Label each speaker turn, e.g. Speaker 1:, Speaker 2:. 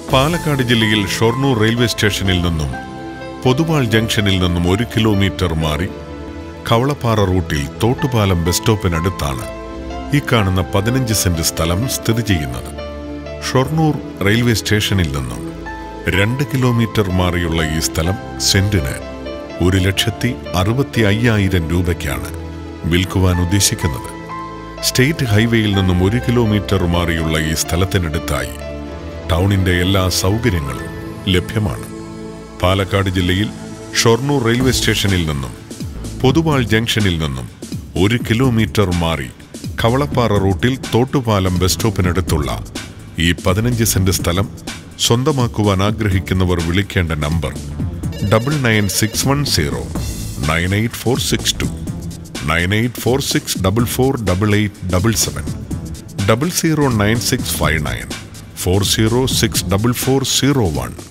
Speaker 1: പാലക്കാട് ജില്ലയിൽ ഷൊർണൂർ റെയിൽവേ സ്റ്റേഷനിൽ നിന്നും പൊതുവാൾ ജംഗ്ഷനിൽ നിന്നും ഒരു കിലോമീറ്റർ മാറി കവളപ്പാറ റൂട്ടിൽ തോട്ടുപാലം ബസ് സ്റ്റോപ്പിനടുത്താണ് ഈ കാണുന്ന പതിനഞ്ച് സെന്റ് സ്ഥലം സ്ഥിതി ചെയ്യുന്നത് ഷൊർണൂർ റെയിൽവേ സ്റ്റേഷനിൽ നിന്നും രണ്ട് കിലോമീറ്റർ മാറിയുള്ള ഈ സ്ഥലം സെന്റിന് ഒരു ലക്ഷത്തി അറുപത്തി അയ്യായിരം രൂപയ്ക്കാണ് വിൽക്കുവാൻ ഉദ്ദേശിക്കുന്നത് സ്റ്റേറ്റ് ഹൈവേയിൽ നിന്നും ഒരു കിലോമീറ്റർ മാറിയുള്ള ഈ സ്ഥലത്തിനടുത്തായി ടൗണിന്റെ എല്ലാ സൗകര്യങ്ങളും ലഭ്യമാണ് പാലക്കാട് ജില്ലയിൽ ഷൊർണൂർ റെയിൽവേ സ്റ്റേഷനിൽ നിന്നും പൊതുവാൾ ജംഗ്ഷനിൽ നിന്നും ഒരു കിലോമീറ്റർ മാറി കവളപ്പാറ റൂട്ടിൽ തോട്ടുപാലം ബസ് സ്റ്റോപ്പിനടുത്തുള്ള ഈ പതിനഞ്ച് സെന്റ് സ്ഥലം സ്വന്തമാക്കുവാൻ ആഗ്രഹിക്കുന്നവർ വിളിക്കേണ്ട number double nine six one zero nine eight four six two nine eight four six double four double eight double seven double zero nine six five nine four zero six double four zero one